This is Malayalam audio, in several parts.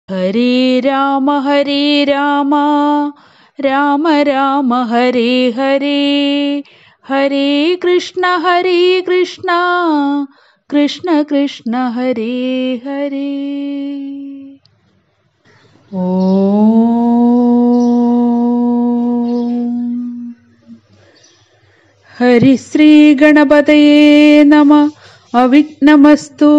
ഹരേ രാമ ഹരേ രാമ രാമ രാമ ഹരേ ഹരേ ഹരേ കൃഷ്ണ ഹരേ കൃഷ്ണ കൃഷ്ണ കൃഷ്ണ ഹരേ ഹരേ ഓം ഹരിശ്രീ ഗണപതയേ നമ അവിഘ്നമസ്തു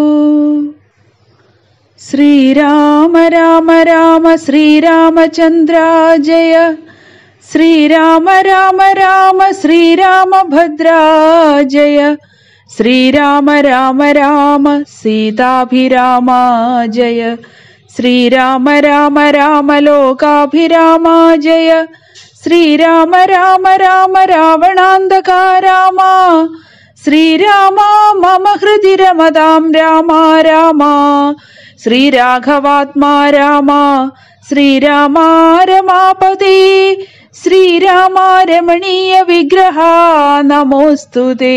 ശ്രീരാമ രാമ രാമ ശ്രീരാമചന്ദ്ര ജയ ശ്രീരാമ രാമ രാമ ശ്രീരാമഭദ്ര ജയ ശ്രീരാമ രാമ രാമ സീതാഭിരാമ ജയ ശ്രീരാമ രാമ രാമ ലോകാഭിരാമ ജയ ശ്രീരാമ രാമ രാമ രാവണാന്തക രാമ ശ്രീരാമ മമ ഹൃദി രമതാം രാമ രാമ ശ്രീരാഘവാത്മാ രാമ ശ്രീരാമ രമാപതി ശ്രീരാമ രമണീയ വിഗ്രഹ നമോസ്തുതേ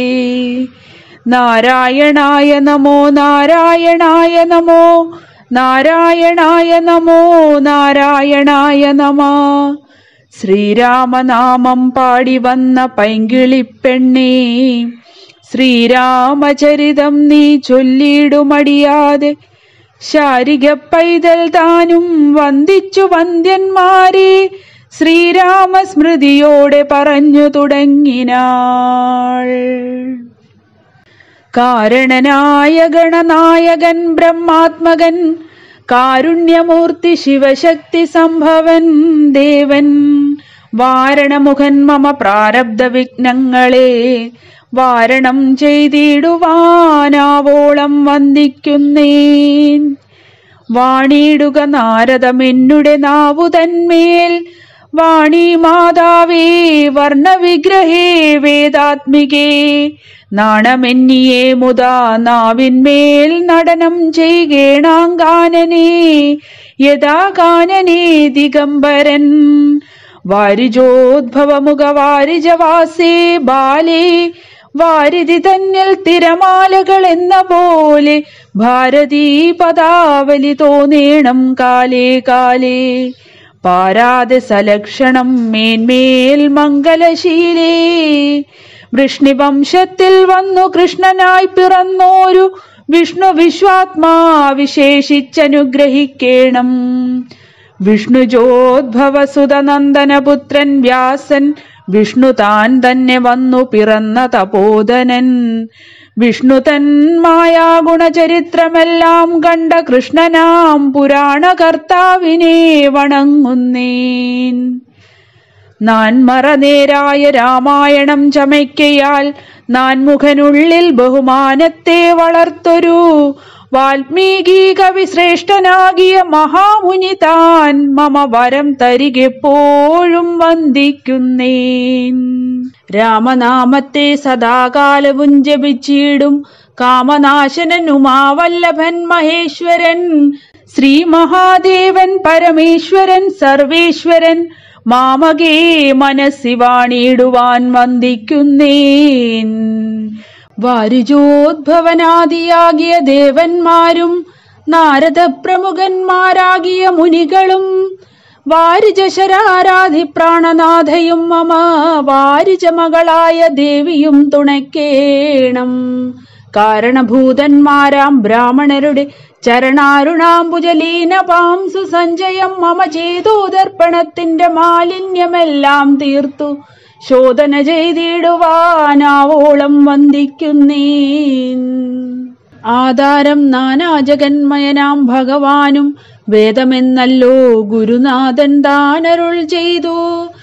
നാരായണായ നമോ നാരായണായ നമോ നാരായണായ നമോ നാരായണായ നമ ശ്രീരാമനാമം പാടി വന്ന പൈങ്കിളിപ്പെണ്ണേ ശ്രീരാമചരിതം നീ ചൊല്ലിടുമടിയാതെ ശാരിക പൈതൽ താനും വന്ദിച്ചു വന്ദ്യന്മാരെ ശ്രീരാമസ്മൃതിയോടെ പറഞ്ഞു തുടങ്ങിനാൾ കാരണനായ ഗണനായകൻ ബ്രഹ്മാത്മകൻ കാരുണ്യമൂർത്തി ശിവശക്തി സംഭവൻ ദേവൻ വാരണമുഖൻ മമ പ്രാരബ്ധ വിഘ്നങ്ങളെ വാരണം ചെയ്തിടുവാനാവോളം വന്ദിക്കുന്നേൻ വാണിയിടുക നാരദമെന്നുടെ നാവു തന്മേൽ വാണി മാതാവേ വർണ്ണവിഗ്രഹേ വേദാത്മികേ നാണമെന്നിയെ മുതാ നാവിന്മേൽ നടനം ചെയ്കേണാങ്കാനനേ യഥാ കാനനേ ദിഗംബരൻ വാരിജോദ്ഭവമുഖ വാരിജവാസേ ബാലേ വാരിധി തന്നിൽ തിരമാലകൾ എന്ന പോലെ ഭാരതീ പദാവലി തോന്നേണം കാലേ കാലേ പാരാതെ സലക്ഷണം മേന്മേൽ മംഗലശീലേ വൃഷ്ണിവംശത്തിൽ വന്നു കൃഷ്ണനായി പിറന്നോരു വിഷ്ണു വിശ്വാത്മാ വിശേഷിച്ചനുഗ്രഹിക്കേണം വിഷ്ണുജോദ്ഭവസുതനന്ദനപുത്രൻ വ്യാസൻ വിഷ്ണു താൻ തന്നെ വന്നു പിറന്ന തപോധനൻ വിഷ്ണു തൻ മായാഗുണചരിത്രമെല്ലാം കണ്ട കൃഷ്ണനാം പുരാണകർത്താവിനെ വണങ്ങുന്നേൻ നാൻമറനേരായ രാമായണം ചമയ്ക്കയാൽ നാൻമുഖനുള്ളിൽ ബഹുമാനത്തെ വളർത്തൊരു വാൽമീകി കവി ശ്രേഷ്ഠനാകിയ മഹാമുനി താൻ മമ വരം തരികെപ്പോഴും വന്ദിക്കുന്നേൻ രാമനാമത്തെ സദാകാലവും ജപിച്ചിടും കാമനാശനനുമാവല്ലഭൻ മഹേശ്വരൻ ശ്രീ മഹാദേവൻ പരമേശ്വരൻ സർവേശ്വരൻ മാമകേ മനസ്സി വാണിടുവാൻ വന്ദിക്കുന്നേൻ വാരിജോദ്ഭവനാദിയാകിയ ദേവന്മാരും നാരദ പ്രമുഖന്മാരാകിയ മുനികളും വാരിജശരാരാധി പ്രാണനാഥയും മമ വാരിജ മകളായ ദേവിയും തുണയ്ക്കേണം കാരണഭൂതന്മാരാം ബ്രാഹ്മണരുടെ ചരണാരുണാംബുജലീന പാംസു സഞ്ചയം മമ ചേതോദർപ്പണത്തിന്റെ മാലിന്യമെല്ലാം തീർത്തു ശോധന ചെയ്തിടുവാനാവോളം വന്ദിക്കുന്നേൻ ആധാരം നാനാജഗന്മയനാം ഭഗവാനും വേദമെന്നല്ലോ ഗുരുനാഥൻ താനരുൾ ചെയ്തു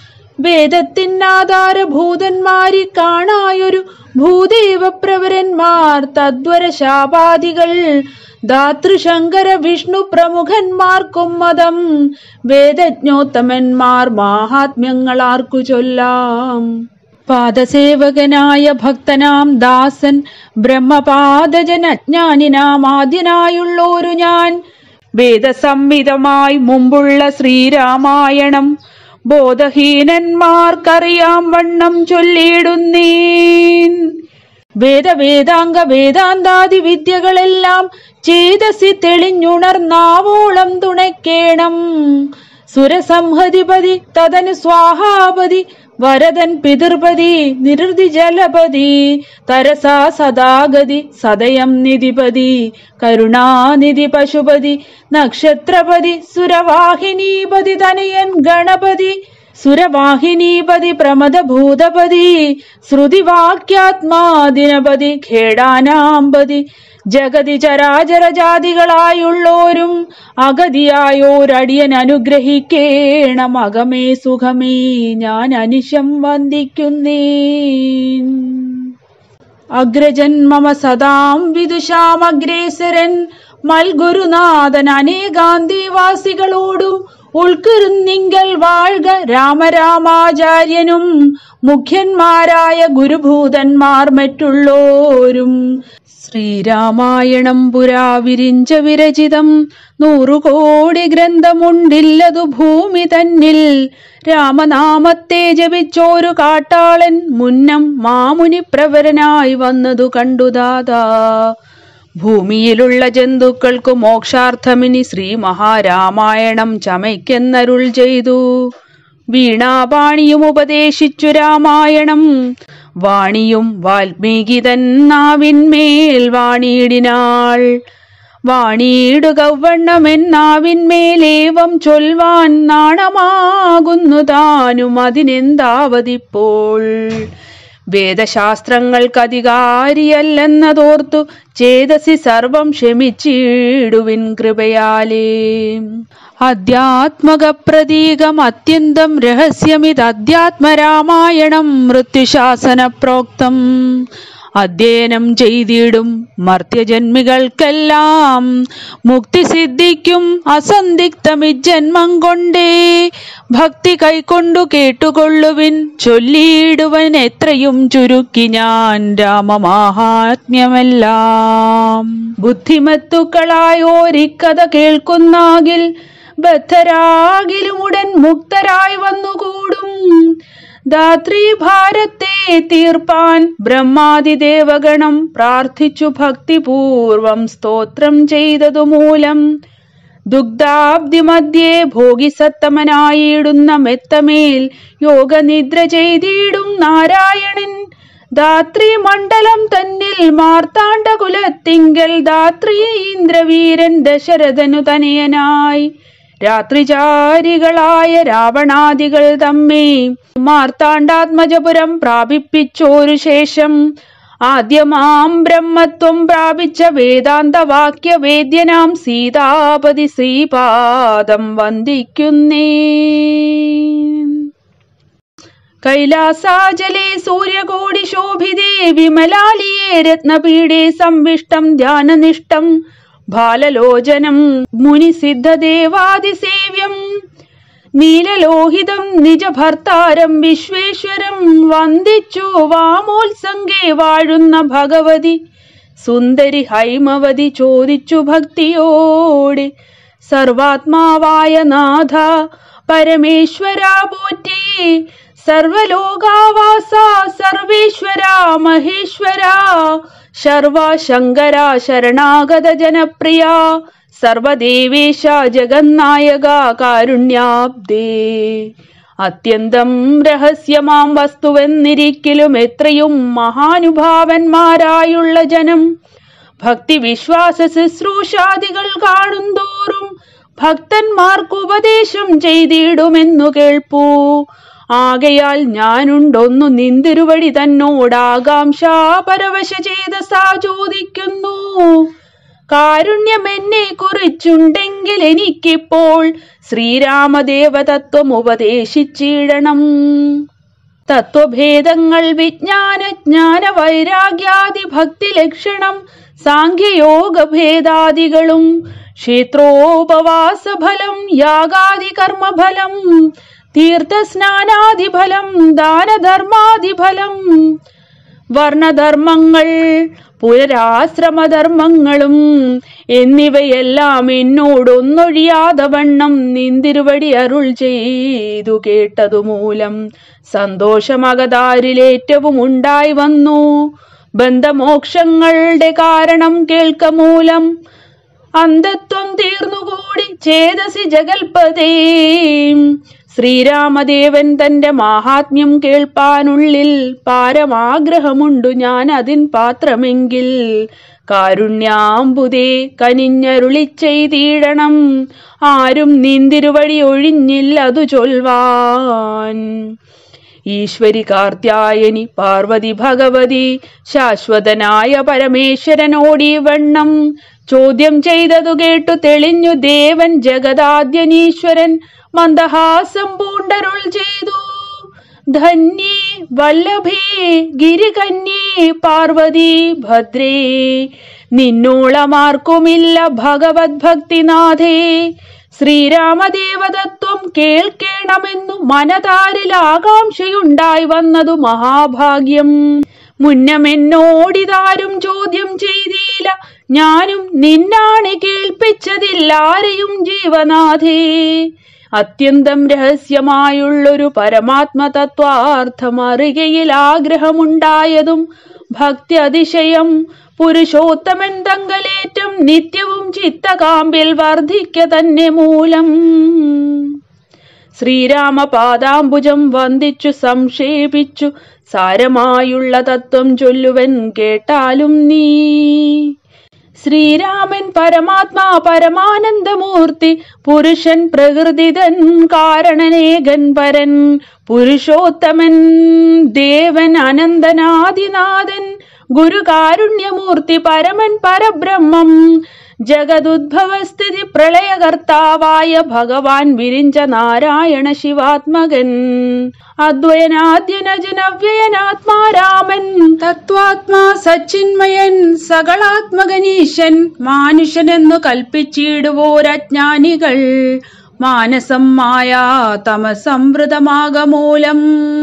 വേദത്തിനാധാരഭൂതന്മാരി കാണായൊരു ഭൂദേവപ്രവരന്മാർ തദ്വര ശാപാദികൾ ധാതൃശങ്കര വിഷ്ണു പ്രമുഖന്മാർക്കും മതം വേദജ്ഞോത്തമന്മാർ മാഹാത്മ്യങ്ങളാർക്കു ചൊല്ലാം പാദസേവകനായ ഭക്തനാം ദാസൻ ബ്രഹ്മപാദജനജ്ഞാനിനാം ആദ്യനായുള്ളോരു ഞാൻ വേദസംഹിതമായി മുമ്പുള്ള ശ്രീരാമായണം ബോധഹീനന്മാർക്കറിയാം വണ്ണം ചൊല്ലിയിടുന്നീൻ വേദവേദാംഗ വേദാന്താദി വിദ്യകളെല്ലാം ചേതസി തെളിഞ്ഞുണർന്നാവോളം തുണയ്ക്കേണം സുരസംഹതിപതി തതന് സ്വാഹാപതി വരദൻ പിതൃപതി നിരുതി ജലപതി തരസാ സദാഗതി സദയം നിധിപതി കരുണാനിധി പശുപതി നക്ഷത്രപതി സുരവാഹിനീപതി തനയൻ ഗണപതി സുരവാഹിനീപതി പ്രമദ ഭൂതപതി ശ്രുതിവാക്യാത്മാ ദിനപതി ഖേടാനാമ്പതി ജഗതി ചരാചര ജാതികളായുള്ളോരും അഗതിയായോരടിയൻ അനുഗ്രഹിക്കേണം അകമേ സുഖമേ ഞാൻ അനിശം വന്ദിക്കുന്നേ അഗ്രജൻ മമ സദാം വിദുഷാമഗ്രേസരൻ മൽഗുരുനാഥൻ അനേകാന്തിവാസികളോടും ഉൾക്കുരുന്നിങ്കൽ വാഴ്ക രാമരാമാചാര്യനും മുഖ്യന്മാരായ ഗുരുഭൂതന്മാർ മറ്റുള്ളോരും ശ്രീരാമായണം പുരാ വിരിഞ്ച വിരചിതം നൂറുകോടി ഗ്രന്ഥമുണ്ടില്ലതു ഭൂമി തന്നിൽ രാമനാമത്തെ ജപിച്ചോരു കാട്ടാളൻ മുന്നം മാമുനി പ്രവരനായി വന്നതു കണ്ടുദാതാ ഭൂമിയിലുള്ള ജന്തുക്കൾക്കു മോക്ഷാർത്ഥമിനി ശ്രീ മഹാരാമായണം ചമയ്ക്കെന്നരുൾ ചെയ്തു വീണാപാണിയും ഉപദേശിച്ചു രാമായണം വാണിയും വാൽമീകി തന്നാവിന്മേൽ വാണിയിടിനാൾ വാണിയിടുകവണ്ണമെന്നാവിന്മേലേവം ചൊൽവാൻ നാണമാകുന്നു താനും അതിനെന്താവതിപ്പോൾ വേദശാസ്ത്രങ്ങൾക്കധികാരിയല്ലെന്നതോർത്തു ചേതസി സർവം ക്ഷമിച്ചിടുവിൻ കൃപയാലേ അധ്യാത്മക പ്രതീകം അത്യന്തം രഹസ്യമിത് അധ്യാത്മരാമായണം മൃത്യുശാസന പ്രോക്തം അധ്യയനം ചെയ്തിടും മർത്യജന്മികൾക്കെല്ലാം മുക്തി സിദ്ധിക്കും അസന്ദിഗ്ധമിജന്മം കൊണ്ടേ ഭക്തി കൈക്കൊണ്ടു കേട്ടുകൊള്ളുവിൻ ചൊല്ലിയിടുവൻ എത്രയും ചുരുക്കി ഞാൻ രാമമാഹാത്മ്യമെല്ലാം ബുദ്ധിമത്തുക്കളായോരിക്കഥ കേൾക്കുന്നാകിൽ ബദ്ധരാകിലും ഉടൻ മുക്തരായി വന്നുകൂടും ധാത്രി ഭാരത്തെ തീർപ്പാൻ ബ്രഹ്മാതിദേവഗണം പ്രാർത്ഥിച്ചു ഭക്തിപൂർവം സ്തോത്രം ചെയ്തതു മൂലം ദുഗ്ധാബ്ദി മധ്യേ ഭോഗിസത്തമനായിടുന്ന മെത്തമേൽ യോഗനിദ്ര ചെയ്തിടും നാരായണൻ ധാത്രി മണ്ഡലം തന്നിൽ മാർത്താണ്ഡ കുലത്തിങ്കൽ ധാത്രി ഇന്ദ്രവീരൻ ദശരഥനു തനയനായി രാത്രിചാരികളായ രാവണാദികൾ തമ്മേ മാർത്താണ്ഡാത്മജപുരം പ്രാപിപ്പിച്ചോരു ശേഷം ആദ്യമാം ബ്രഹ്മത്വം പ്രാപിച്ച വേദാന്ത വാക്യ വേദ്യനാം സീതാപതി ശ്രീപാദം വന്ദിക്കുന്നേ കൈലാസാചലേ സൂര്യകോടി ശോഭിതേ വിമലാലിയേ രത്നപീഠേ സംവിഷ്ടം ധ്യാനനിഷ്ടം ബാലലോചനം മുനിസിദ്ധദേവാദിസേവ്യം നീലലോഹിതം നിജഭർത്താരം വിശ്വേശ്വരം വന്ദിച്ചു വാമോത്സംഗേ വാഴുന്ന ഭഗവതി സുന്ദരി ഹൈമവതി ചോദിച്ചു ഭക്തിയോടെ സർവാത്മാവായ നാഥ പരമേശ്വര പോറ്റി സർവലോകാവാസ സർവേശ്വര മഹേശ്വര ശർവ ശങ്കര ശരണാഗത ജനപ്രിയ സർവദേവേശ ജഗന്നായക കാരുണ്യാബ്ദേ അത്യന്തം രഹസ്യമാം വസ്തുവെന്നിരിക്കലും എത്രയും മഹാനുഭാവന്മാരായുള്ള ജനം ഭക്തി വിശ്വാസ ശുശ്രൂഷാദികൾ കാണുന്തോറും ഭക്തന്മാർക്ക് ഉപദേശം ചെയ്തിടുമെന്നു കേൾപ്പൂ ആകയാൽ ഞാനുണ്ടൊന്നു നിന്തിരുവടി തന്നോടാകാംക്ഷ പരവശ ചേതസാ ചോദിക്കുന്നു കാരുണ്യം എന്നെ കുറിച്ചുണ്ടെങ്കിൽ എനിക്കിപ്പോൾ ശ്രീരാമദേവതത്വം ഉപദേശിച്ചിടണം തത്വഭേദങ്ങൾ വിജ്ഞാന ജ്ഞാന വൈരാഗ്യാദി ഭക്തി ലക്ഷണം സാഖ്യയോഗ ഭേദാദികളും ക്ഷേത്രോപവാസ ഫലം യാഗാദി കർമ്മഫലം തീർത്ഥസ്നാനാദിഫലം ദാനധർമാദിഫലം വർണ്ണധർമ്മങ്ങൾ പുനരാശ്രമധർമ്മങ്ങളും എന്നിവയെല്ലാം എന്നോടൊന്നൊഴിയാതെ വണ്ണം നിന്തിരുവടി അരുൾ ചെയ്തു കേട്ടതു മൂലം സന്തോഷമകതാരിലേറ്റവും ഉണ്ടായി വന്നു ബന്ധമോക്ഷങ്ങളുടെ കാരണം കേൾക്കമൂലം അന്ധത്വം തീർന്നുകൂടി ചേതസി ജഗൽപതേ ശ്രീരാമദേവൻ തന്റെ മാഹാത്മ്യം കേൾപ്പാനുള്ളിൽ പാരമാഗ്രഹമുണ്ടു ഞാൻ അതിൻ പാത്രമെങ്കിൽ കാരുണ്യാമ്പുതേ കനിഞ്ഞരുളി ചെയ്തിടണം ആരും നീന്തിരുവഴി ഒഴിഞ്ഞില്ലതു ചൊൽവാൻ ഈശ്വരി കാർത്യായനി പാർവതി ഭഗവതി ശാശ്വതനായ പരമേശ്വരനോടി വണ്ണം ചോദ്യം ചെയ്തതു കേട്ടു തെളിഞ്ഞു ദേവൻ ജഗദാദ്യനീശ്വരൻ മന്ദഹാസം പൂണ്ടരുൾ ചെയ്തു ധന്യേ വല്ലഭേ ഗിരികന്യേ പാർവതി ഭദ്രേ നിന്നോളമാർക്കുമില്ല ഭഗവത് ഭക്തിനാഥേ ശ്രീരാമദേവതത്വം കേൾക്കേണമെന്നു മനതാരിൽ ആകാംക്ഷയുണ്ടായി വന്നതു മഹാഭാഗ്യം മുന്നമെന്നോടിതാരും ചോദ്യം ചെയ്തില്ല ഞാനും നിന്നാണ് കേൾപ്പിച്ചതില്ലാരെയും ജീവനാഥേ അത്യന്തം രഹസ്യമായുള്ളൊരു പരമാത്മ തത്വാർത്ഥം അറികയിൽ ആഗ്രഹമുണ്ടായതും ഭക്തി അതിശയം പുരുഷോത്തമൻ തങ്കലേറ്റം നിത്യവും ചിത്തകാമ്പിൽ വർദ്ധിക്ക തന്നെ മൂലം ശ്രീരാമ പാദാംബുജം വന്ദിച്ചു സംക്ഷേപിച്ചു സാരമായുള്ള തത്വം ചൊല്ലുവൻ കേട്ടാലും നീ ശ്രീരാമൻ പരമാത്മാ പരമാനന്ദമൂർത്തി പുരുഷൻ പ്രകൃതിതൻ കാരണനേകൻ പരൻ പുരുഷോത്തമൻ ദേവൻ അനന്തനാദിനാഥൻ ഗുരുകാരുണ്യമൂർത്തി പരമൻ പരബ്രഹ്മം ജഗതുദ്ഭവസ്ഥിതി പ്രളയകർത്താവായ ഭഗവാൻ വിരിഞ്ച നാരായണ ശിവാത്മകൻ അദ്വയനാദ്യനജനവ്യയനാത്മാരാമൻ തത്വാത്മാ സച്ചിന്മയൻ സകളാത്മകനീശൻ മാനുഷനെന്നു കൽപ്പിച്ചിടുവോരജ്ഞാനികൾ മാനസം മായാ തമസംവൃതമാകമൂലം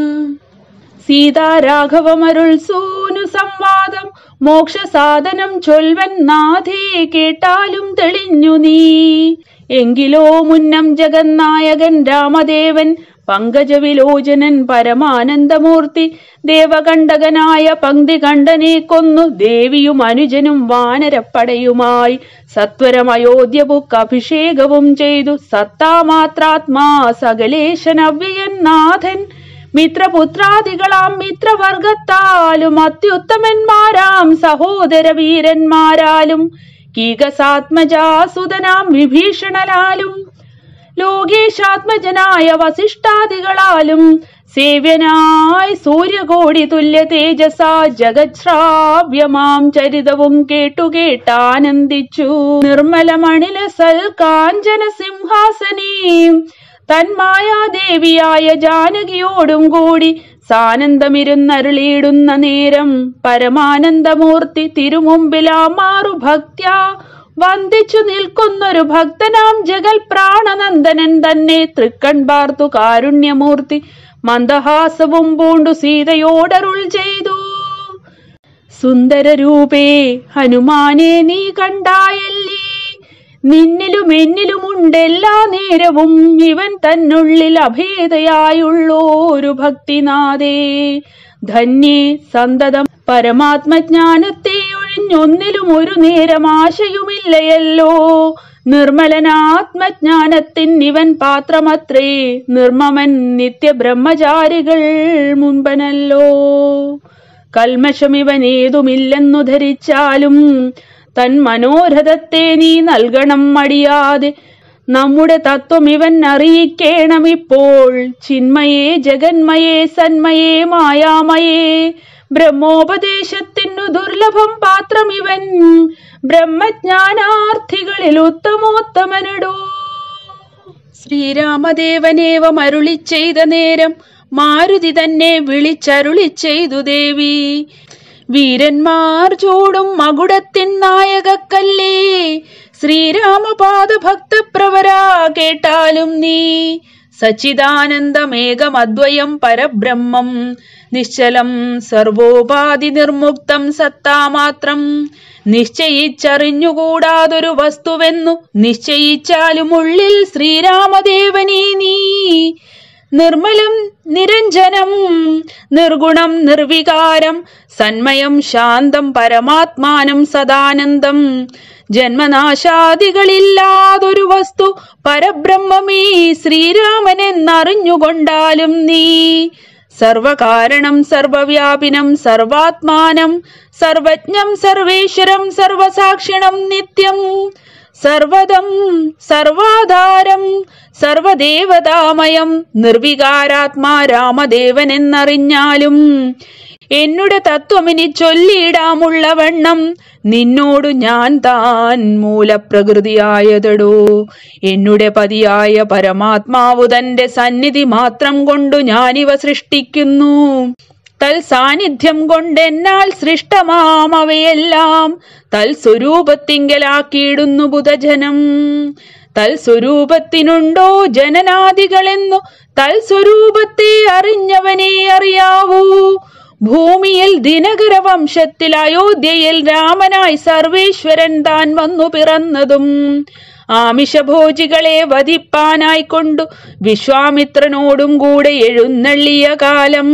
സീതാരാഘവമരുൾ സൂനു സംവാദം മോക്ഷ സാധനം ചൊൽവൻ നാഥേ കേട്ടാലും തെളിഞ്ഞു നീ എങ്കിലോ മുന്നം ജഗന്നായകൻ രാമദേവൻ പങ്കജവിലോചനൻ പരമാനന്ദമൂർത്തി ദേവകണ്ഠകനായ പങ്ക്തി കണ്ഠനെ കൊന്നു ദേവിയും അനുജനും വാനരപ്പടയുമായി സത്വരം അയോധ്യബുക്ക് അഭിഷേകവും ചെയ്തു സത്താമാത്രാത്മാ സകലേശൻ അവ്യയൻ നാഥൻ മിത്രപുത്രാദികളാം മിത്രവർഗത്താലും അത്യുത്തമന്മാരാം സഹോദര വീരന്മാരാലും കീകസാത്മജാസുതനാം വിഭീഷണലാലും ലോകേശാത്മജനായ വസിഷ്ഠാദികളാലും സേവ്യനായി സൂര്യകോടി തുല്യ തേജസ ജഗശ്രാവ്യമാം ചരിതവും കേട്ടു കേട്ടാനന്ദിച്ചു നിർമ്മലമണില സൽ കാഞ്ചന സിംഹാസനീം തന്മായാദേവിയായ ജാനകിയോടും കൂടി സാനന്ദമിരുന്നരുളിയിടുന്ന നേരം പരമാനന്ദമൂർത്തി തിരുമുമ്പിലാമാറു ഭക്ത്യാ വന്ദിച്ചു നിൽക്കുന്നൊരു ഭക്തനാം ജഗൽ പ്രാണനന്ദനൻ തന്നെ തൃക്കൺ പാർത്തു കാരുണ്യമൂർത്തി മന്ദഹാസവും പൂണ്ടു സീതയോടരുൾ ചെയ്തു സുന്ദരരൂപേ ഹനുമാനെ നീ കണ്ടായല്ലേ നിന്നിലും എന്നിലുമുണ്ടെല്ലാ നേരവും ഇവൻ തന്നുള്ളിൽ അഭേദയായുള്ളോരു ഭക്തിനാഥേ ധന്യേ സന്തതം പരമാത്മജ്ഞാനത്തെ ഒഴിഞ്ഞൊന്നിലും ഒരു നേരം ആശയുമില്ലയല്ലോ നിർമ്മലനാത്മജ്ഞാനത്തിൻ ഇവൻ പാത്രമത്രേ നിർമ്മമൻ നിത്യബ്രഹ്മചാരികൾ മുൻപനല്ലോ കൽമഷം ഇവൻ ഏതുമില്ലെന്നു ധരിച്ചാലും തൻ മനോരഥത്തെ നീ നൽകണം മടിയാതെ നമ്മുടെ തത്വം ഇവൻ അറിയിക്കേണം ഇപ്പോൾ ചിന്മയേ ജഗന്മയേ സന്മയേ മായാമയേ ബ്രഹ്മോപദേശത്തിനു ദുർലഭം പാത്രം ഇവൻ ബ്രഹ്മജ്ഞാനാർത്ഥികളിൽ ഉത്തമോത്തമനടോ ശ്രീരാമദേവനേവം അരുളി ചെയ്ത നേരം മാരുതി തന്നെ വിളിച്ചരുളി ചെയ്തു ദേവി വീരന്മാർ ചൂടും മകുടത്തിൻ നായകക്കല്ലേ ശ്രീരാമപാദ ഭക്തപ്രവരാ കേട്ടാലും നീ സച്ചിദാനന്ദമേകമദ്വയം പരബ്രഹ്മം നിശ്ചലം സർവോപാധി നിർമുക്തം സത്താമാത്രം നിശ്ചയിച്ചറിഞ്ഞുകൂടാതൊരു വസ്തുവെന്നു നിശ്ചയിച്ചാലും ഉള്ളിൽ ശ്രീരാമദേവനീ നീ നിർമ്മലം നിരഞ്ജനം നിർഗുണം നിർവികാരം സന്മയം ശാന്തം പരമാത്മാനം സദാനന്ദം ജന്മനാശാദികളില്ലാതൊരു വസ്തു പരബ്രഹ്മമീ ശ്രീരാമനെന്നറിഞ്ഞുകൊണ്ടാലും നീ സർവകാരണം സർവവ്യാപിനം സർവാത്മാനം സർവജ്ഞം സർവേശ്വരം സർവസാക്ഷിണം നിത്യം സർവദം സർവാധാരം സർവദേവതാമയം നിർവികാരാത്മാ രാമദേവൻ എന്നറിഞ്ഞാലും എന്നുടെ തത്വമിനി ചൊല്ലിയിടാമുള്ള വണ്ണം നിന്നോടു ഞാൻ താൻ മൂലപ്രകൃതിയായതടോ എന്നുടെ പതിയായ പരമാത്മാവു തന്റെ സന്നിധി മാത്രം കൊണ്ടു ഞാനിവ സൃഷ്ടിക്കുന്നു തൽ സാന്നിധ്യം കൊണ്ടെന്നാൽ സൃഷ്ടമാം അവയെല്ലാം തൽ സ്വരൂപത്തിങ്കലാക്കിയിടുന്നു ബുധജനം തൽ സ്വരൂപത്തിനുണ്ടോ ജനനാദികളെന്നു തൽ സ്വരൂപത്തെ അറിഞ്ഞവനെ അറിയാവൂ ഭൂമിയിൽ ദിനകര വംശത്തിൽ അയോധ്യയിൽ രാമനായി സർവേശ്വരൻ താൻ വന്നു പിറന്നതും ആമിഷഭോജികളെ വധിപ്പാനായി കൊണ്ടു വിശ്വാമിത്രനോടും കൂടെ എഴുന്നള്ളിയ കാലം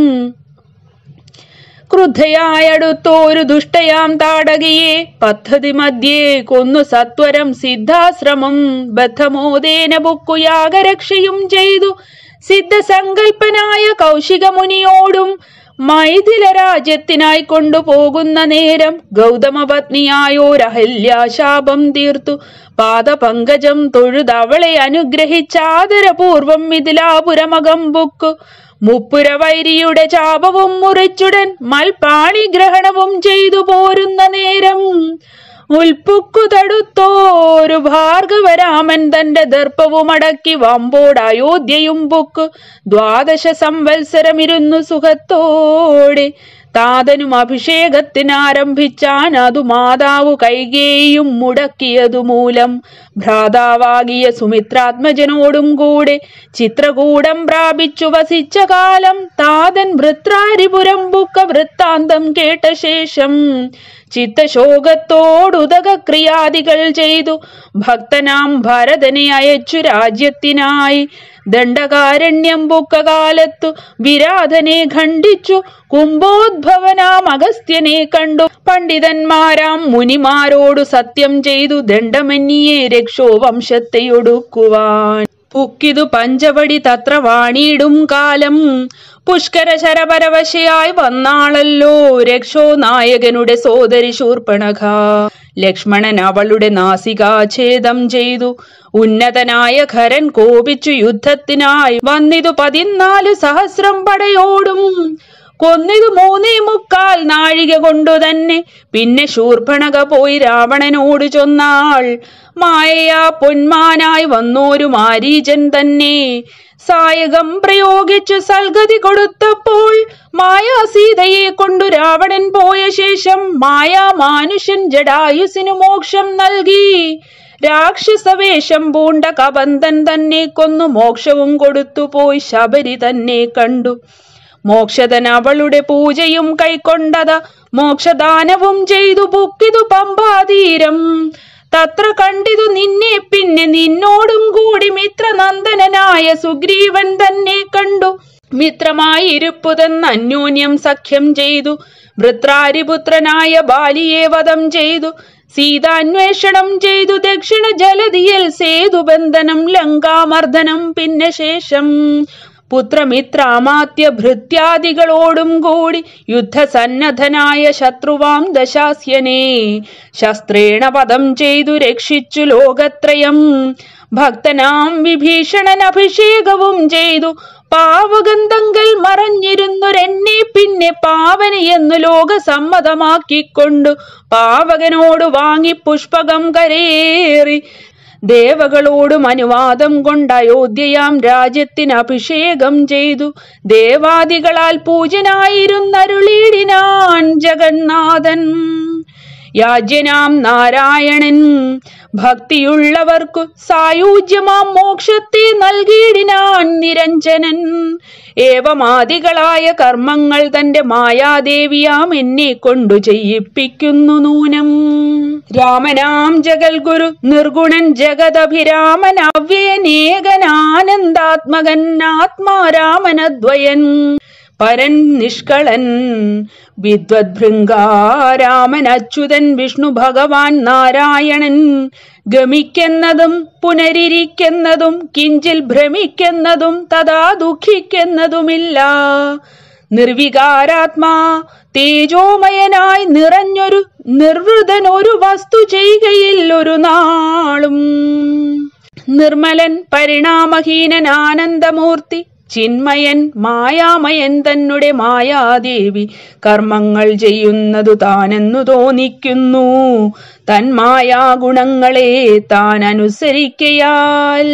ക്രുദ്ധയായടുത്തോരു ദുഷ്ടയാം താടകയെ പദ്ധതി മധ്യേ കൊന്നു സത്വരം സിദ്ധാശ്രമം ബദ്ധമോദേന ബുക്കു യാഗരക്ഷയും ചെയ്തു സിദ്ധസങ്കൽപ്പനായ കൗശികമുനിയോടും മൈഥില രാജ്യത്തിനായി കൊണ്ടുപോകുന്ന നേരം ഗൗതമപത്നിയായോരഹല്യാശാപം തീർത്തു പാദപങ്കജം തൊഴുതവളെ അനുഗ്രഹിച്ചാദരപൂർവം മിഥിലാപുരമകം ബുക്കു മുപ്പുര വൈരിയുടെ ചാപവും മുറിച്ചുടൻ മൽപാണി ഗ്രഹണവും ചെയ്തു പോരുന്ന നേരം ഉൽപ്പുക്കു തടുത്തോരു ഭാർഗവരാമൻ തന്റെ ദർപ്പവും അടക്കി വമ്പോട് അയോധ്യയും പൊക്കു ദ്വാദശ സംവത്സരമിരുന്നു സുഖത്തോടെ താതനും അഭിഷേകത്തിനാരംഭിച്ചാൻ അതു മാതാവു കൈകേയും മുടക്കിയതു മൂലം ഭ്രാതാവാകിയ സുമിത്രാത്മജനോടും കൂടെ ചിത്രകൂടം പ്രാപിച്ചു വസിച്ച കാലം താതൻ വൃത്രാരിപുരം ബുക്ക വൃത്താന്തം കേട്ട ശേഷം ചിത്തശോകത്തോടുതക ക്രിയാദികൾ ചെയ്തു ഭക്തനാം ഭരതനെ അയച്ചു രാജ്യത്തിനായി ദണ്ഡകാരണ്യം ബുക്കകാലത്തു വിരാധനെ ഖണ്ഡിച്ചു കുംഭോദ്ഭവനാം അഗസ്ത്യനെ കണ്ടു പണ്ഡിതന്മാരാം മുനിമാരോടു സത്യം ചെയ്തു ദണ്ഡമന്യെ രക്ഷോ വംശത്തെ ഒടുക്കുവാൻ പുക്കിതു പഞ്ചവടി തത്ര വാണിയിടും കാലം പുഷ്കര ശരപരവശയായി വന്നാളല്ലോ രക്ഷോ നായകനുടെ സോദരി ശൂർപ്പണഖ ലക്ഷ്മണൻ അവളുടെ നാസികാഛേദം ചെയ്തു ഉന്നതനായ ഖരൻ കോപിച്ചു യുദ്ധത്തിനായി വന്നിതു പതിനാല് സഹസ്രം പടയോടും കൊന്നിതു മൂന്നേ മുക്കാൽ നാഴിക കൊണ്ടു തന്നെ പിന്നെ ശൂർഭണക പോയി രാവണനോട് ചൊന്നാൾ മായയാ പൊന്മാനായി വന്നോരു മാരീചൻ തന്നെ സായകം പ്രയോഗിച്ചു സൽഗതി കൊടുത്തപ്പോൾ മായാ സീതയെ കൊണ്ടു രാവണൻ പോയ ശേഷം മായാ മാനുഷൻ ജഡായുസിനു മോക്ഷം നൽകി രാക്ഷസവേഷം പൂണ്ട കബന്ധൻ തന്നെ കൊന്നു മോക്ഷവും കൊടുത്തു പോയി ശബരി തന്നെ കണ്ടു മോക്ഷതൻ അവളുടെ പൂജയും കൈക്കൊണ്ടത മോക്ഷദാനവും ചെയ്തു പൊക്കിതു പമ്പാതീരം തത്ര കണ്ടിതു നിന്നെ പിന്നെ നിന്നോടും കൂടി മിത്രനന്ദനായ സുഗ്രീവൻ തന്നെ കണ്ടു മിത്രമായി ഇരുപ്പുതെന്ന് അന്യോന്യം സഖ്യം ചെയ്തു വൃത്രാരിപുത്രനായ ബാലിയെ വധം ചെയ്തു സീതാന്വേഷണം ചെയ്തു ദക്ഷിണ ജലതിയിൽ സേതുബന്ധനം ലങ്കാമർദ്ദനം പിന്നെ ശേഷം പുത്രമിത്രാമാത്യ ഭൃത്യാദികളോടും കൂടി യുദ്ധസന്നദ്ധനായ ശത്രുവാം ദശാസ്യനെ ശസ്ത്രേണ വധം ചെയ്തു രക്ഷിച്ചു ലോകത്രയം ഭക്തനാം വിഭീഷണൻ അഭിഷേകവും ചെയ്തു പാവഗന്ധങ്കൽ മറഞ്ഞിരുന്നൊരെന്നെ പിന്നെ പാവനയെന്നു ലോകസമ്മതമാക്കിക്കൊണ്ടു പാവകനോട് വാങ്ങി പുഷ്പകം കരേറി ദേവകളോടും അനുവാദം കൊണ്ട് അയോധ്യയാം രാജ്യത്തിന് അഭിഷേകം ചെയ്തു ദേവാദികളാൽ പൂജനായിരുന്നരുളീടിനാൻ ജഗന്നാഥൻ യാജ്യനാം നാരായണൻ ഭക്തിയുള്ളവർക്കു സായുജ്യമാം മോക്ഷത്തെ നൽകിയിടിനാൻ നിരഞ്ജനൻ ഏവമാദികളായ കർമ്മങ്ങൾ തന്റെ മായാദേവിയാം എന്നെ കൊണ്ടു ചെയ്യിപ്പിക്കുന്നു നൂനം രാമനാം ജഗൽഗുരു നിർഗുണൻ ജഗദഭിരാമൻ അവ്യയനേകനാനന്ദാത്മകൻ ആത്മാരാമനദ്വയൻ പരൻ നിഷ്കളൻ വിദ്വദ്ഭൃംഗാരാമൻ അച്യുതൻ വിഷ്ണു ഭഗവാൻ നാരായണൻ ഗമിക്കുന്നതും പുനരിരിക്കുന്നതും കിഞ്ചിൽ ഭ്രമിക്കുന്നതും തഥാ ദുഃഖിക്കുന്നതുമില്ല നിർവികാരാത്മാ തേജോമയനായി നിറഞ്ഞൊരു നിർവൃതൻ ഒരു വസ്തു ചെയ്യുകയിൽ ഒരു നാളും നിർമ്മലൻ പരിണാമഹീനൻ ആനന്ദമൂർത്തി ചിന്മയൻ മായാമയൻ തന്നെ മായാദേവി കർമ്മങ്ങൾ ചെയ്യുന്നതു താനെന്നു തോന്നിക്കുന്നു തൻ മായാഗുണങ്ങളെ താൻ അനുസരിക്കയാൽ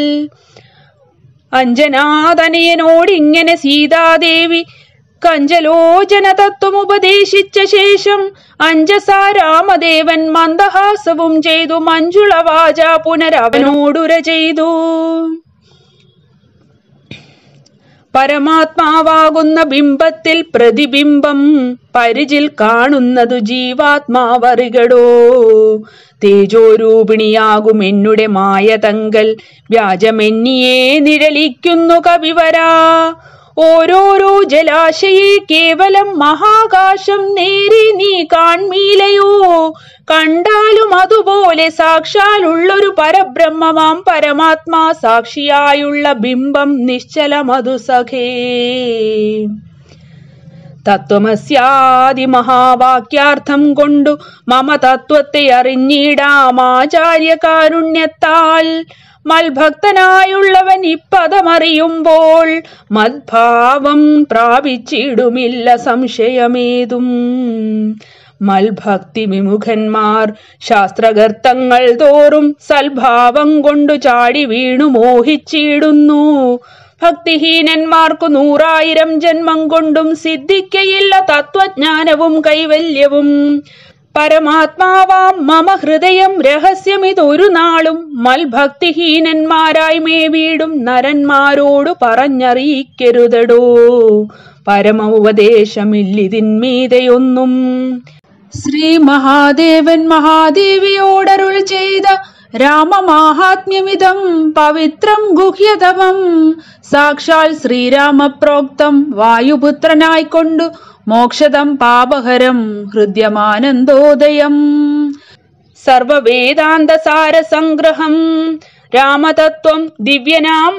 അഞ്ജനാതനയനോടിങ്ങനെ സീതാദേവി കഞ്ചലോചന തത്വം ഉപദേശിച്ച ശേഷം അഞ്ജസ രാമദേവൻ മന്ദഹാസവും ചെയ്തു മഞ്ജുള വാച പുനരവനോടുര ചെയ്തു പരമാത്മാവാകുന്ന ബിംബത്തിൽ പ്രതിബിംബം പരിചിൽ കാണുന്നതു ജീവാത്മാവറികടോ തേജോരൂപിണിയാകും എന്നുടെ മായ തങ്കൽ വ്യാജമെന്നിയെ നിഴലിക്കുന്നു കവിവരാ ഓരോരോ ജലാശയെ കേവലം മഹാകാശം നേരെ നീ കാൺമീലയോ കണ്ടാലും അതുപോലെ സാക്ഷാലുള്ളൊരു പരബ്രഹ്മമാം പരമാത്മാ സാക്ഷിയായുള്ള ബിംബം നിശ്ചലമതു സഖേ തത്വമസ്യാദി മഹാവാക്യാർത്ഥം കൊണ്ടു മമ തത്വത്തെ അറിഞ്ഞിടാമാചാര്യ കാരുണ്യത്താൽ മൽഭക്തനായുള്ളവൻ ഇപ്പദമറിയുമ്പോൾ മദ്ഭാവം പ്രാപിച്ചിടുമില്ല സംശയമേതും മൽഭക്തി വിമുഖന്മാർ ശാസ്ത്രഗർത്തങ്ങൾ തോറും സൽഭാവം കൊണ്ടു ചാടി വീണു മോഹിച്ചിടുന്നു ഭക്തിഹീനന്മാർക്കു നൂറായിരം ജന്മം കൊണ്ടും സിദ്ധിക്കയില്ല തത്വജ്ഞാനവും കൈവല്യവും പരമാത്മാവാം മമ ഹൃദയം രഹസ്യമിതൊരു നാളും മൽഭക്തിഹീനന്മാരായി മേ വീടും നരന്മാരോടു പറഞ്ഞറിയിക്കരുതടോ പരമ ഉപദേശമില്ലിതിന്മീതയൊന്നും ശ്രീ മഹാദേവൻ മഹാദേവിയോടരുൾ ചെയ്ത രാമമാഹാത്മ്യമിതം പവിത്രം ഗുഹ്യതമം സാക്ഷാൽ ശ്രീരാമപ്രോക്തം വായുപുത്രനായിക്കൊണ്ടു മോക്ഷദം പാപഹരം ഹൃദ്യമാനന്ദോദയം സർവവേദാന്തസാര സംഗ്രഹം രാമതത്വം ദിവ്യനാം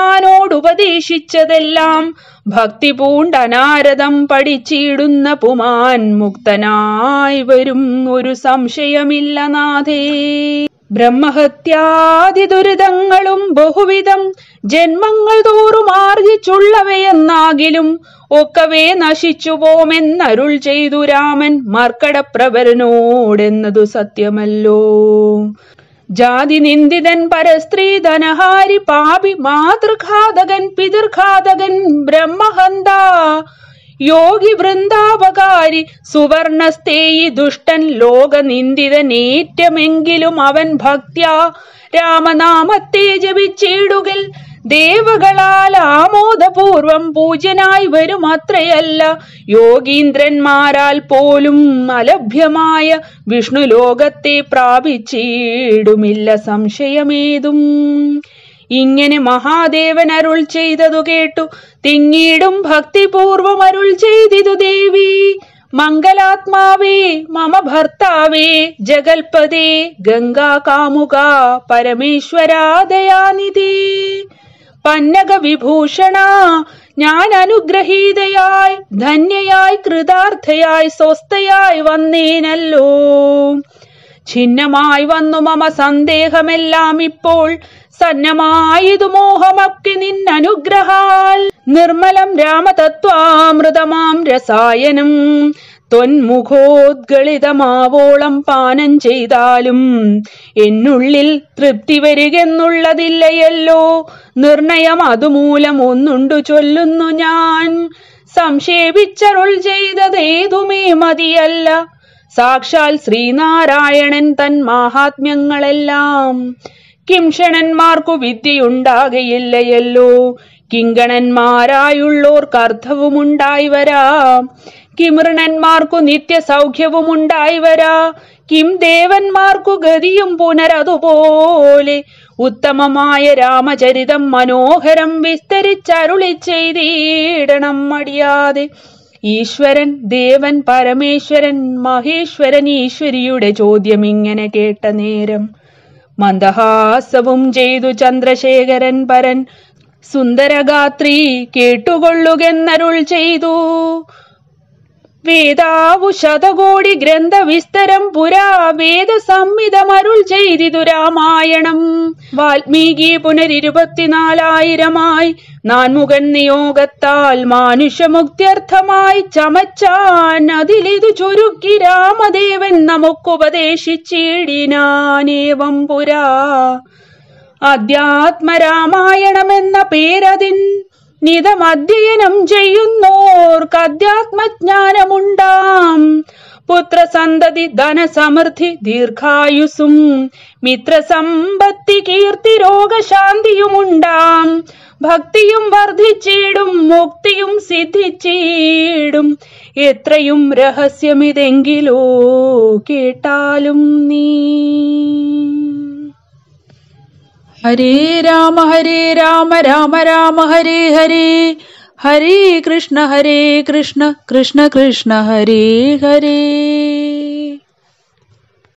ഹനുമാനോടുപദേശിച്ചതെല്ലാം ഭക്തി പൂണ്ടനാരദം പഠിച്ചിടുന്ന പുമാൻ മുക്തനായി വരും ഒരു സംശയമില്ല നാഥേ ബ്രഹ്മഹത്യാദി ദുരിതങ്ങളും ബഹുവിധം ജന്മങ്ങൾ തോറും ആർജിച്ചുള്ളവയെന്നാകിലും ഒക്കവേ നശിച്ചു പോമെന്നരുൾ ചെയ്തു രാമൻ മർക്കടപ്രവരനോടെന്നതു സത്യമല്ലോ ജാതി നിന്ദിതൻ പരസ്ത്രീ ധനഹാരി പാപി മാതൃഘാതകൻ പിതൃഘാതകൻ ബ്രഹ്മഹന്ത യോഗി വൃന്ദാപകാരി സുവർണസ്തേയി ദുഷ്ടൻ ലോകനിന്ദിതനേറ്റമെങ്കിലും അവൻ ഭക്ത്യാ രാമനാമത്തെ ജപിച്ചിടുകിൽ ദേവകളാൽ ആമോദപൂർവം പൂജ്യനായി വരും അത്രയല്ല യോഗീന്ദ്രന്മാരാൽ പോലും അലഭ്യമായ വിഷ്ണു ലോകത്തെ പ്രാപിച്ചിടുമില്ല സംശയമേതും ഇങ്ങനെ മഹാദേവൻ അരുൾ ചെയ്തതു കേട്ടു തിങ്ങിയിടും ഭക്തിപൂർവം അരുൾ ചെയ്തിതു ദേവി മംഗലാത്മാവേ മമ ഭർത്താവേ ജഗൽപദേ ഗംഗാ കാമുക പരമേശ്വരാദയാനിധി പന്നക വിഭൂഷണ ഞാൻ അനുഗ്രഹീതയായി ധന്യയായി കൃതാർത്ഥയായി സ്വസ്ഥയായി വന്നേനല്ലോ ഛിന്നമായി വന്നു മമ സന്ദേഹമെല്ലാം ഇപ്പോൾ സന്നമായതു മോഹമൊക്കെ നിന്നനുഗ്രഹാൽ നിർമ്മലം രാമതത്വാമൃതമാം രസായനം ത്വന്മുഖോദ്ഗളിതമാവോളം പാനം ചെയ്താലും എന്നുള്ളിൽ തൃപ്തി വരികെന്നുള്ളതില്ലയല്ലോ നിർണയം അതുമൂലം ഒന്നുണ്ടു ചൊല്ലുന്നു ഞാൻ സംക്ഷേപിച്ചരുൾ ചെയ്തതേതുമേ മതിയല്ല സാക്ഷാൽ ശ്രീനാരായണൻ തൻ മാഹാത്മ്യങ്ങളെല്ലാം കിംഷണന്മാർക്കു വിദ്യയുണ്ടാകയില്ലയല്ലോ കിങ്കണന്മാരായുള്ളോർക്ക് അർത്ഥവുമുണ്ടായി വരാം കിമൃണന്മാർക്കു നിത്യസൗഖ്യവുമുണ്ടായി വരാ കിം ദേവന്മാർക്കു ഗതിയും പുനരതുപോലെ ഉത്തമമായ രാമചരിതം മനോഹരം വിസ്തരിച്ചരുളി ചെയ്തിടണം മടിയാതെ ഈശ്വരൻ ദേവൻ പരമേശ്വരൻ മഹേശ്വരൻ ഈശ്വരിയുടെ ചോദ്യം ഇങ്ങനെ കേട്ട നേരം മന്ദഹാസവും ചെയ്തു ചന്ദ്രശേഖരൻ പരൻ സുന്ദരഗാത്രി കേട്ടുകൊള്ളുകെന്നരുൾ ചെയ്തു വേദാവു ശതകോടി ഗ്രന്ഥ വിസ്തരം പുരാ വേദ സംഹിതമരുൾ ചെയ്തിതു രാമായണം വാൽമീകി പുനരിരുപത്തിനാലായിരമായി നാൻമുഖൻ നിയോഗത്താൽ മാനുഷമുക്ത്യർത്ഥമായി ചമച്ചാൻ അതിലിതു ചുരുക്കി രാമദേവൻ നമുക്കുപദേശിച്ചിടിനാനേവം പുരാ അധ്യാത്മരാമായണമെന്ന പേരതിൻ നിതമധ്യയനം ചെയ്യുന്നോർക്ക് അധ്യാത്മജ്ഞാനമുണ്ടാം പുത്രസന്തതി ധനസമൃദ്ധി ദീർഘായുസും മിത്രസമ്പത്തി കീർത്തി രോഗശാന്തിയുമുണ്ടാം ഭക്തിയും വർദ്ധിച്ചിടും മുക്തിയും സിദ്ധിച്ചിടും എത്രയും രഹസ്യമിതെങ്കിലോ കേട്ടാലും നീ ഹരേ രാമ ഹരേ രാമ രാമ രാമ ഹരേ ഹരേ ഹരേ കൃഷ്ണ ഹരേ കൃഷ്ണ കൃഷ്ണ കൃഷ്ണ ഹരേ ഹരേ